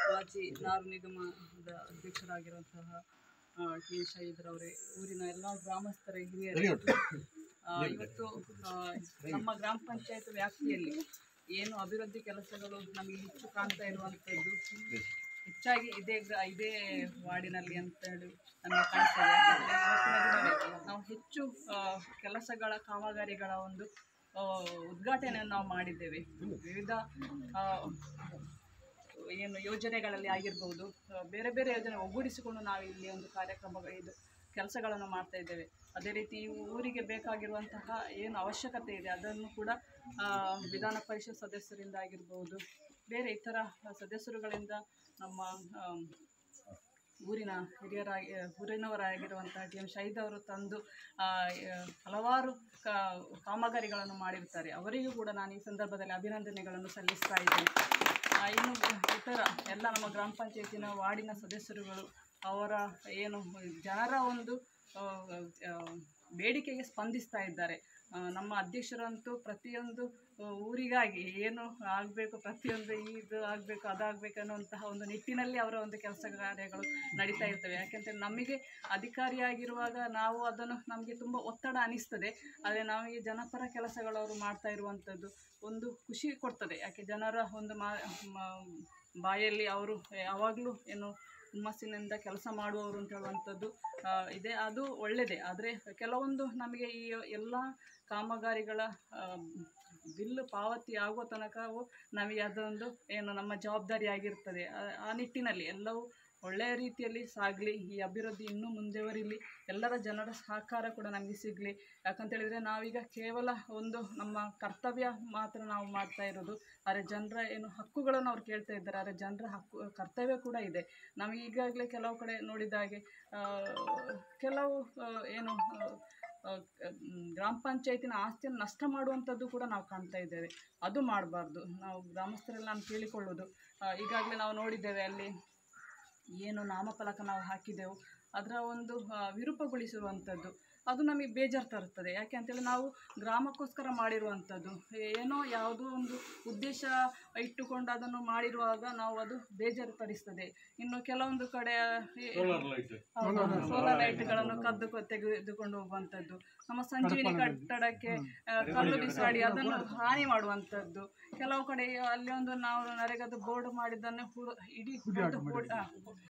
ವಾಚಿ ನಾರು ನಿಗಮದ ಅಧ್ಯಕ್ಷರಾಗಿರುವಂತಹ ಟಿ ಶಹೀದ್ರವರೇ ಊರಿನ ಎಲ್ಲ ಗ್ರಾಮಸ್ಥರ ಹಿರಿಯರು ಆ, ಇವತ್ತು ಆ, ನಮ್ಮ ಗ್ರಾಮ ಪಂಚಾಯತ್ ವ್ಯಾಪ್ತಿಯಲ್ಲಿ ಏನು ಅಭಿವೃದ್ಧಿ ಕೆಲಸಗಳು ನಮಗೆ ಹೆಚ್ಚು ಕಾಣ್ತಾ ಇರುವಂಥದ್ದು ಹೆಚ್ಚಾಗಿ ಇದೇ ಗ್ರ- ಇದೇ ವಾರ್ಡಿನಲ್ಲಿ ಅಂತ ಹೇಳಿ ನಮಗೆ ಕಾಣಿಸ್ತದೆ ಯಾಕಂದರೆ ಇವತ್ತಿನ ದಿನವೇ ನಾವು ಹೆಚ್ಚು ಆ, ಕೆಲಸಗಳ ಕಾಮಗಾರಿಗಳ ಒಂದು ಆ, ಉದ್ಘಾಟನೆಯನ್ನು ನಾವು ಮಾಡಿದ್ದೇವೆ ವಿವಿಧ ಆ, ಏನು ಯೋಜನೆಗಳಲ್ಲಿ ಆಗಿರ್ಬೋದು ಆ, ಬೇರೆ ಬೇರೆ ಯೋಜನೆ ಒಗ್ಗೂಡಿಸಿಕೊಂಡು ನಾವು ಇಲ್ಲಿ ಒಂದು ಕಾರ್ಯಕ್ರಮ ಇದು ಕೆಲಸಗಳನ್ನು ಮಾಡ್ತಾ ಇದ್ದೇವೆ ಅದೇ ರೀತಿ ಈ ಊರಿಗೆ ಬೇಕಾಗಿರುವಂತಹ ಏನು ಅವಶ್ಯಕತೆ ಇದೆ ಅದನ್ನು ಕೂಡ ಆ, ವಿಧಾನ ಪರಿಷತ್ ಸದಸ್ಯರಿಂದ ಆಗಿರ್ಬೋದು ಬೇರೆ ಇತರ ಸದಸ್ಯರುಗಳಿಂದ ನಮ್ಮ ಆಮ್, ಊರಿನ ಹಿರಿಯರಾಗಿ ಊರಿನವರಾಗಿರುವಂತಹ ಟಿ ಎಂ ಶಹೀದ್ ಅವರು ತಂದು ಆ, ಯ- ಹಲವಾರು ಕಾ ಕಾಮಗಾರಿಗಳನ್ನು ಮಾಡಿರ್ತಾರೆ ಅವರಿಗೂ ಕೂಡ ನಾನು ಈ ಸಂದರ್ಭದಲ್ಲಿ ಅಭಿನಂದನೆಗಳನ್ನು ಸಲ್ಲಿಸ್ತಾ ಇದ್ದೇನೆ ಆ, ಇನ್ನು ಇತರ ಎಲ್ಲ ನಮ್ಮ ಗ್ರಾಮ ಪಂಚಾಯತಿನ ವಾರ್ಡಿನ ಸದಸ್ಯರುಗಳು ಅವರ ಏನು ಜನರ ಒಂದು ಆ, ಆ, ಬೇಡಿಕೆಗೆ ಸ್ಪಂದಿಸ್ತಾ ಇದ್ದಾರೆ ಆ, ನಮ್ಮ ಅಧ್ಯಕ್ಷರಂತೂ ಪ್ರತಿಯೊಂದು ಆ, ಊರಿಗಾಗಿ ಏನು ಆಗಬೇಕು ಪ್ರತಿಯೊಂದು ಇದು ಆಗಬೇಕು ಅದಾಗಬೇಕು ಅನ್ನುವಂತಹ ಒಂದು ನಿಟ್ಟಿನಲ್ಲಿ ಅವರ ಒಂದು ಕೆಲಸ ಕಾರ್ಯಗಳು ನಡೀತಾ ಇರ್ತವೆ ಯಾಕೆಂದರೆ ನಮಗೆ ಅಧಿಕಾರಿಯಾಗಿರುವಾಗ ನಾವು ಅದನ್ನು ನಮಗೆ ತುಂಬ ಒತ್ತಡ ಅನಿಸ್ತದೆ ಆದರೆ ನಮಗೆ ಜನಪರ ಕೆಲಸಗಳು ಅವರು ಮಾಡ್ತಾ ಇರುವಂಥದ್ದು ಒಂದು ಖುಷಿ ಕೊಡ್ತದೆ ಯಾಕೆ ಜನರ ಒಂದು ಮಾ ಮ- ಬಾಯಲ್ಲಿ ಅವರು ಯಾವಾಗಲೂ ಏನು ಹುಮ್ಮಸ್ಸಿನಿಂದ ಕೆಲಸ ಮಾಡುವವರು ಅಂತ ಹೇಳುವಂಥದ್ದು ಆ, ಇದೆ ಅದು ಒಳ್ಳೆಯದೇ ಆದರೆ ಕೆಲವೊಂದು ನಮಗೆ ಈ ಎಲ್ಲ ಕಾಮಗಾರಿಗಳ ಆ, ಬಿಲ್ ಪಾವತಿ ಆಗುವ ತನಕವೂ ನಮಗೆ ಅದೊಂದು ಏನು ನಮ್ಮ ಜವಾಬ್ದಾರಿ ಆಗಿರ್ತದೆ ಆ- ಆ ನಿಟ್ಟಿನಲ್ಲಿ ಎಲ್ಲವೂ ಒಳ್ಳೆಯ ರೀತಿಯಲ್ಲಿ ಸಾಗಲಿ ಈ ಅಭಿವೃದ್ಧಿ ಇನ್ನೂ ಮುಂದುವರಿಲಿ ಎಲ್ಲರ ಜನರ ಸಹಕಾರ ಕೂಡ ನಮಗೆ ಸಿಗಲಿ ಯಾಕಂತೇಳಿದರೆ ನಾವೀಗ ಕೇವಲ ಒಂದು ನಮ್ಮ ಕರ್ತವ್ಯ ಮಾತ್ರ ನಾವು ಮಾಡ್ತಾ ಇರೋದು ಆದರೆ ಜನರ ಏನು ಹಕ್ಕುಗಳನ್ನು ಅವ್ರು ಕೇಳ್ತಾ ಇದ್ದಾರೆ ಆದರೆ ಜನರ ಹಕ್ಕು ಕರ್ತವ್ಯ ಕೂಡ ಇದೆ ನಮಗೆ ಈಗಾಗಲೇ ಕೆಲವು ಕಡೆ ನೋಡಿದ ಹಾಗೆ ಆ, ಕೆಲವು ಆ, ಏನು ಆ, ಆ, ಮ್, ಗ್ರಾಮ ಪಂಚಾಯತಿನ ಆಸ್ತಿಯನ್ನು ನಷ್ಟ ಮಾಡುವಂಥದ್ದು ಕೂಡ ನಾವು ಕಾಣ್ತಾ ಇದ್ದೇವೆ ಅದು ಮಾಡಬಾರ್ದು ನಾವು ಗ್ರಾಮಸ್ಥರಲ್ಲಿ ನಾನು ಕೇಳಿಕೊಳ್ಳೋದು ಆ, ಈಗಾಗಲೇ ನಾವು ನೋಡಿದ್ದೇವೆ ಅಲ್ಲಿ ಏನು ನಾಮಫಲಕ ನಾವು ಹಾಕಿದೆವು ಅದರ ಒಂದು ಆ, ವಿರೂಪಗೊಳಿಸಿರುವಂಥದ್ದು ಅದು ನಮಗೆ ಬೇಜಾರು ತರುತ್ತದೆ ಯಾಕೆ ಅಂತೇಳಿ ನಾವು ಗ್ರಾಮಕ್ಕೋಸ್ಕರ ಮಾಡಿರುವಂಥದ್ದು ಏನೋ ಯಾವುದೋ ಒಂದು ಉದ್ದೇಶ ಇಟ್ಟುಕೊಂಡು ಅದನ್ನು ಮಾಡಿರುವಾಗ ನಾವು ಅದು ಬೇಜಾರು ತರಿಸ್ತದೆ ಇನ್ನು ಕೆಲವೊಂದು ಕಡೆ ಸೋಲಾರ್ ಲೈಟ್ಗಳನ್ನು ಕದ್ದು ಕೊ- ತೆಗೆದುಕೊಂಡು ಹೋಗುವಂಥದ್ದು ನಮ್ಮ ಸಂಜೀವಿನಿ ಕಟ್ಟಡಕ್ಕೆ ಆ, ಕಲ್ಲು ಬಿಸಾಡಿ ಅದನ್ನು ಹಾನಿ ಮಾಡುವಂಥದ್ದು ಕೆಲವು ಕಡೆ ಅಲ್ಲಿ ಒಂದು ನಾವು ನರೇಗಾದ ಬೋರ್ಡ್ ಮಾಡಿದ್ದನ್ನು ಹು- ಇಡೀ ಹೊಡೆದು ಹೊ- ಆ,